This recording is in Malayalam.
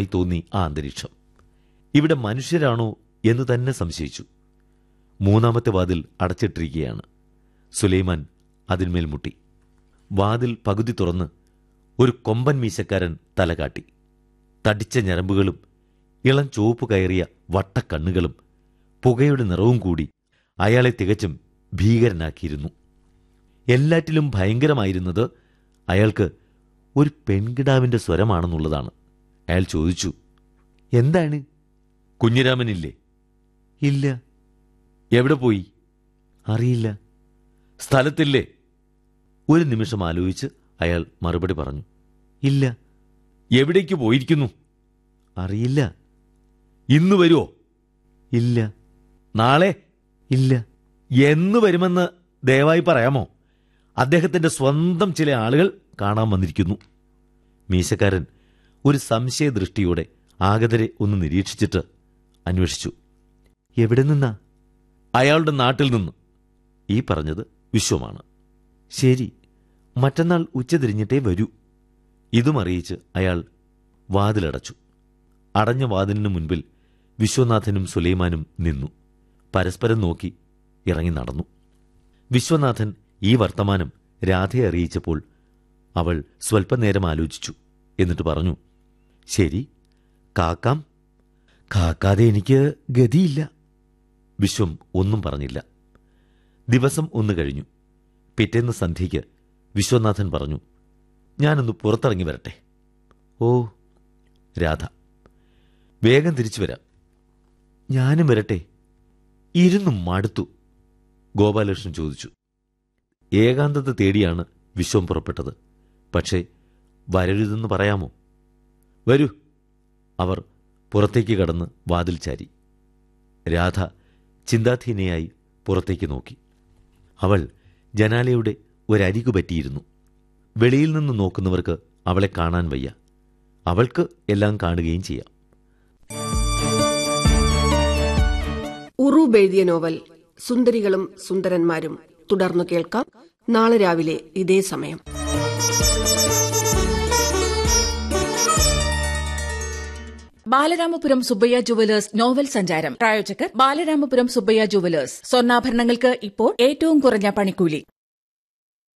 വിചിത്രമായി തോന്നി ആ അന്തരീക്ഷം ഇവിടെ മനുഷ്യരാണോ എന്ന് തന്നെ സംശയിച്ചു മൂന്നാമത്തെ വാതിൽ അടച്ചിട്ടിരിക്കുകയാണ് സുലൈമാൻ അതിന്മേൽ മുട്ടി വാതിൽ പകുതി തുറന്ന് ഒരു കൊമ്പൻ മീശക്കാരൻ തലകാട്ടി തടിച്ച ഞരമ്പുകളും ഇളം ചുവപ്പ് കയറിയ വട്ടക്കണ്ണുകളും പുകയുടെ നിറവും കൂടി അയാളെ തികച്ചും ഭീകരനാക്കിയിരുന്നു എല്ലാറ്റിലും ഭയങ്കരമായിരുന്നത് അയാൾക്ക് ഒരു പെൺകിടാവിന്റെ സ്വരമാണെന്നുള്ളതാണ് അയാൾ ചോദിച്ചു എന്താണ് കുഞ്ഞിരാമനില്ലേ ഇല്ല എവിടെ പോയി അറിയില്ല സ്ഥലത്തില്ലേ ഒരു നിമിഷം ആലോചിച്ച് അയാൾ മറുപടി പറഞ്ഞു ഇല്ല എവിടേക്ക് പോയിരിക്കുന്നു അറിയില്ല ഇന്ന് വരുമോ ഇല്ല നാളെ ഇല്ല എന്ന് വരുമെന്ന് ദയവായി പറയാമോ അദ്ദേഹത്തിന്റെ സ്വന്തം ചില ആളുകൾ കാണാൻ വന്നിരിക്കുന്നു മീശക്കാരൻ ഒരു സംശയദൃഷ്ടിയോടെ ആഗതരെ ഒന്ന് നിരീക്ഷിച്ചിട്ട് അന്വേഷിച്ചു എവിടെ നിന്നാ അയാളുടെ നാട്ടിൽ നിന്ന് ഈ പറഞ്ഞത് വിശ്വമാണ് ശരി മറ്റന്നാൾ ഉച്ചതിരിഞ്ഞിട്ടേ വരൂ ഇതും അറിയിച്ച് അയാൾ വാതിലടച്ചു അടഞ്ഞ വാതിലിനു മുൻപിൽ വിശ്വനാഥനും സുലൈമാനും നിന്നു പരസ്പരം നോക്കി ഇറങ്ങി നടന്നു വിശ്വനാഥൻ ഈ വർത്തമാനം രാധയെ അറിയിച്ചപ്പോൾ അവൾ സ്വൽപ്പനേരം ആലോചിച്ചു എന്നിട്ട് പറഞ്ഞു ശരി കാക്കാം കാക്കാതെ എനിക്ക് ഗതിയില്ല വിശ്വം ഒന്നും പറഞ്ഞില്ല ദിവസം ഒന്ന് കഴിഞ്ഞു പിറ്റേന്ന് സന്ധ്യയ്ക്ക് വിശ്വനാഥൻ പറഞ്ഞു ഞാനൊന്ന് പുറത്തിറങ്ങി വരട്ടെ ഓ രാധ വേഗം തിരിച്ചു വരാം ഞാനും വരട്ടെ ഇരുന്നും മടുത്തു ഗോപാലകൃഷ്ണൻ ചോദിച്ചു ഏകാന്തത തേടിയാണ് വിശ്വം പുറപ്പെട്ടത് പക്ഷേ വരരുതെന്ന് പറയാമോ വരൂ അവർ പുറത്തേക്ക് കടന്ന് വാതിൽ ചാരി രാധ ചിന്താധീനയായി പുറത്തേക്ക് നോക്കി അവൾ ജനാലയുടെ ഒരരികു പറ്റിയിരുന്നു വെളിയിൽ നിന്ന് നോക്കുന്നവർക്ക് അവളെ കാണാൻ വയ്യ അവൾക്ക് എല്ലാം കാണുകയും ചെയ്യാം ഉറൂബ് എഴുതിയ നോവൽ സുന്ദരികളും സുന്ദരന്മാരും തുടർന്നു കേൾക്കാം നാളെ രാവിലെ ഇതേ സമയം ബാലരാമപുരം സുബ്ബയ്യ ജുവലേഴ്സ് നോവൽ സഞ്ചാരം പ്രായോജകർ ബാലരാമപുരം സുബ്ബയ്യ ജുവലേഴ്സ് സ്വർണ്ണാഭരണങ്ങൾക്ക് ഇപ്പോൾ ഏറ്റവും കുറഞ്ഞ പണിക്കൂലി